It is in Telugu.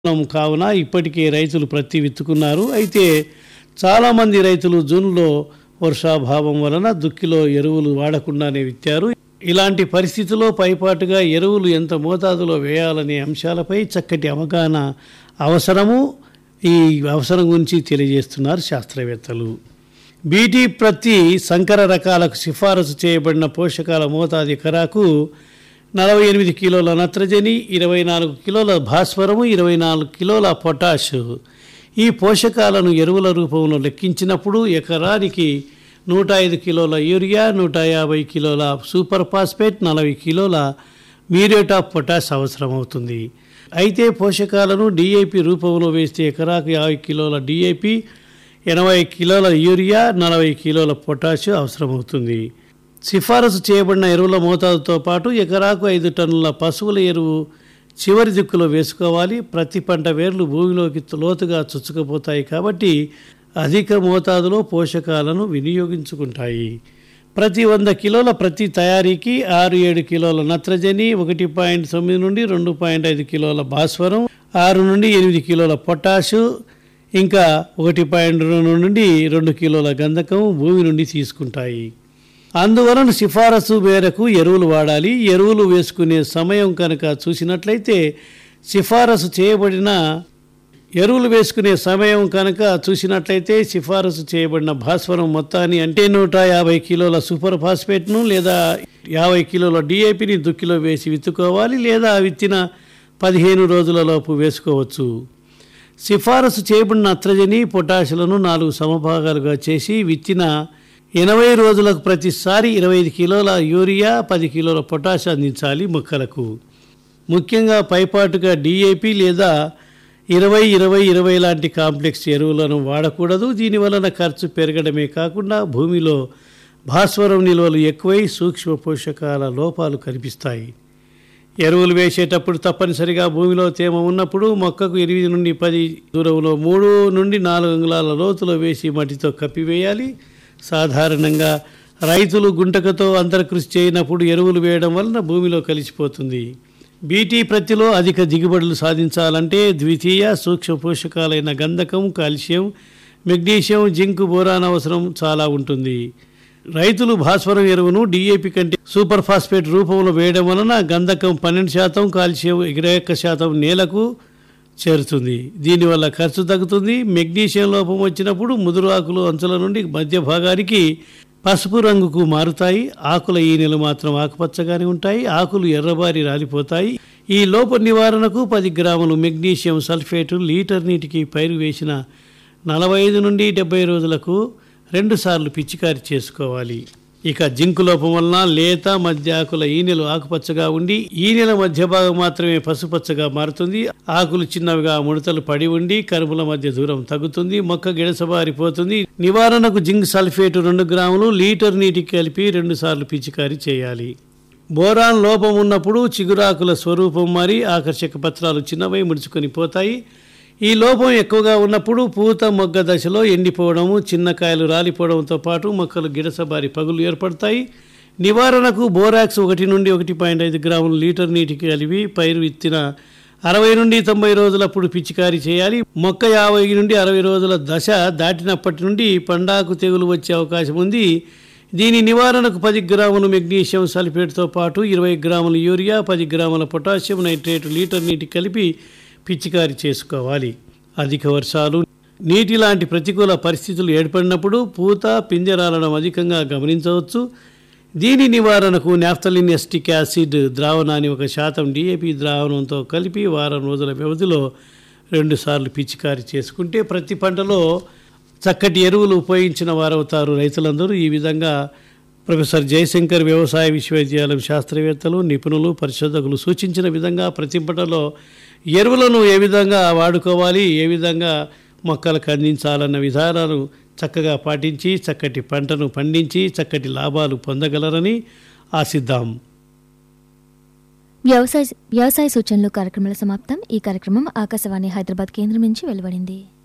కావున ఇప్పటికే రైతులు ప్రతి విత్తుకున్నారు అయితే చాలామంది రైతులు జూన్లో వర్షాభావం వలన దుక్కిలో ఎరువులు వాడకుండానే విత్తారు ఇలాంటి పరిస్థితిలో పైపాటుగా ఎరువులు ఎంత మోతాదులో వేయాలనే అంశాలపై చక్కటి అవగాహన అవసరము ఈ అవసరం గురించి తెలియజేస్తున్నారు శాస్త్రవేత్తలు బీటీ ప్రతి సంకర రకాలకు సిఫారసు చేయబడిన పోషకాల మోతాదు ఎకరాకు నలభై ఎనిమిది కిలోల నత్రజని ఇరవై నాలుగు కిలోల భాస్వరము ఇరవై నాలుగు కిలోల పొటాష్ ఈ పోషకాలను ఎరువుల రూపంలో లెక్కించినప్పుడు ఎకరానికి నూట ఐదు కిలోల యూరియా నూట యాభై కిలోల సూపర్ ఫాస్ఫేట్ నలభై కిలోల మ్యూరేట్ ఆఫ్ పొటాష్ అవసరమవుతుంది అయితే పోషకాలను డిఏపి రూపంలో వేస్తే ఎకరాకు యాభై కిలోల డిఏపి ఎనభై కిలోల యూరియా నలభై కిలోల పొటాష్ అవసరమవుతుంది సిఫారసు చేయబడిన ఎరువుల మోతాదుతో పాటు ఎకరాకు ఐదు టన్నుల పశువుల ఎరువు చివరి దిక్కులో వేసుకోవాలి ప్రతి పంట వేర్లు భూమిలోకి లోతుగా చొచ్చుకుపోతాయి కాబట్టి అధిక మోతాదులో పోషకాలను వినియోగించుకుంటాయి ప్రతి వంద కిలోల ప్రతి తయారీకి ఆరు ఏడు కిలోల నత్రజని ఒకటి పాయింట్ తొమ్మిది నుండి రెండు పాయింట్ ఐదు కిలోల భాస్వరం ఆరు నుండి ఎనిమిది కిలోల పొటాషు ఇంకా ఒకటి పాయింట్ రెండు నుండి రెండు కిలోల గంధకం భూమి నుండి తీసుకుంటాయి అందువలన సిఫారసు మేరకు ఎరువులు వాడాలి ఎరువులు వేసుకునే సమయం కనుక చూసినట్లయితే సిఫారసు చేయబడిన ఎరువులు వేసుకునే సమయం కనుక చూసినట్లయితే సిఫారసు చేయబడిన భాస్వరం మొత్తాన్ని అంటే నూట యాభై కిలోల సూపర్ ఫాస్ఫేట్ను లేదా యాభై కిలోల డిఏపిని దుక్కిలో వేసి విత్తుకోవాలి లేదా విత్తిన పదిహేను రోజులలోపు వేసుకోవచ్చు సిఫారసు చేయబడిన నత్రజని పొటాషులను నాలుగు సమభాగాలుగా చేసి విత్తిన ఎనభై రోజులకు ప్రతిసారి ఇరవై ఐదు కిలోల యూరియా పది కిలోల పొటాష్ అందించాలి మొక్కలకు ముఖ్యంగా పైపాటుగా డిఏపి లేదా ఇరవై ఇరవై ఇరవై లాంటి కాంప్లెక్స్ ఎరువులను వాడకూడదు దీని వలన ఖర్చు పెరగడమే కాకుండా భూమిలో భాస్వరం నిల్వలు ఎక్కువై సూక్ష్మ పోషకాల లోపాలు కనిపిస్తాయి ఎరువులు వేసేటప్పుడు తప్పనిసరిగా భూమిలో తేమ ఉన్నప్పుడు మొక్కకు ఎనిమిది నుండి పది దూరంలో మూడు నుండి నాలుగు అంగుళాల లోతులో వేసి మట్టితో కప్పివేయాలి సాధారణంగా రైతులు గుంటకతో అంతర్కృషి చేయనప్పుడు ఎరువులు వేయడం వలన భూమిలో కలిసిపోతుంది బీటీ ప్రత్తిలో అధిక దిగుబడులు సాధించాలంటే ద్వితీయ సూక్ష్మ పోషకాలైన గంధకం కాల్షియం మెగ్నీషియం జింక్ బోరాన్ అవసరం చాలా ఉంటుంది రైతులు భాస్వరం ఎరువును డిఏపి కంటే సూపర్ ఫాస్ఫేట్ రూపంలో వేయడం వలన గంధకం పన్నెండు శాతం కాల్షియం ఇరవై ఒక్క శాతం నేలకు చేరుతుంది దీనివల్ల ఖర్చు తగ్గుతుంది మెగ్నీషియం లోపం వచ్చినప్పుడు ముదురు ఆకులు అంచుల నుండి మధ్య భాగానికి పసుపు రంగుకు మారుతాయి ఆకుల ఈనెలు మాత్రం ఆకుపచ్చగానే ఉంటాయి ఆకులు ఎర్రబారి రాలిపోతాయి ఈ లోప నివారణకు పది గ్రాములు మెగ్నీషియం సల్ఫేటు లీటర్ నీటికి పైరు వేసిన నలభై ఐదు నుండి డెబ్బై రోజులకు రెండుసార్లు పిచికారి చేసుకోవాలి ఇక జింకు లోపం వలన లేత మధ్య ఆకుల ఈనెలు ఆకుపచ్చగా ఉండి ఈనెల మధ్య భాగం మాత్రమే పసుపచ్చగా మారుతుంది ఆకులు చిన్నవిగా ముడతలు పడి ఉండి కరుపుల మధ్య దూరం తగ్గుతుంది మొక్క గిడసబారిపోతుంది నివారణకు జింక్ సల్ఫేట్ రెండు గ్రాములు లీటర్ నీటికి కలిపి రెండు సార్లు పిచికారి చేయాలి బోరాన్ లోపం ఉన్నప్పుడు చిగురాకుల స్వరూపం మారి ఆకర్షక పత్రాలు చిన్నవై ముడుచుకొని పోతాయి ఈ లోపం ఎక్కువగా ఉన్నప్పుడు పూత మొగ్గ దశలో ఎండిపోవడము చిన్న కాయలు రాలిపోవడంతో పాటు మొక్కలు గిడసబారి పగులు ఏర్పడతాయి నివారణకు బోరాక్స్ ఒకటి నుండి ఒకటి పాయింట్ ఐదు గ్రాములు లీటర్ నీటికి కలిపి పైరు విత్తిన అరవై నుండి తొంభై రోజులప్పుడు పిచికారీ చేయాలి మొక్క యాభై నుండి అరవై రోజుల దశ దాటినప్పటి నుండి పండాకు తెగులు వచ్చే అవకాశం ఉంది దీని నివారణకు పది గ్రాములు మెగ్నీషియం సల్ఫేట్తో పాటు ఇరవై గ్రాముల యూరియా పది గ్రాముల పొటాషియం నైట్రేట్ లీటర్ నీటి కలిపి పిచికారి చేసుకోవాలి అధిక వర్షాలు నీటి లాంటి ప్రతికూల పరిస్థితులు ఏర్పడినప్పుడు పూత పింజరాలడం అధికంగా గమనించవచ్చు దీని నివారణకు నాఫ్తలిన్ ఎస్టిక్ యాసిడ్ ద్రావణాన్ని ఒక శాతం డిఏపి ద్రావణంతో కలిపి వారం రోజుల వ్యవధిలో రెండుసార్లు పిచికారి చేసుకుంటే ప్రతి పంటలో చక్కటి ఎరువులు ఉపయోగించిన వారవుతారు రైతులందరూ ఈ విధంగా ప్రొఫెసర్ జయశంకర్ వ్యవసాయ విశ్వవిద్యాలయం శాస్త్రవేత్తలు నిపుణులు పరిశోధకులు సూచించిన విధంగా ప్రతి పంటలో ఎరువులను ఏ విధంగా వాడుకోవాలి ఏ విధంగా మొక్కలకు అందించాలన్న విధానాలు చక్కగా పాటించి చక్కటి పంటను పండించి చక్కటి లాభాలు పొందగలరని ఆశిద్దాం వ్యవసాయ వ్యవసాయ సూచనలు కార్యక్రమాల సమాప్తం ఈ కార్యక్రమం ఆకాశవాణి హైదరాబాద్ కేంద్రం నుంచి వెలువడింది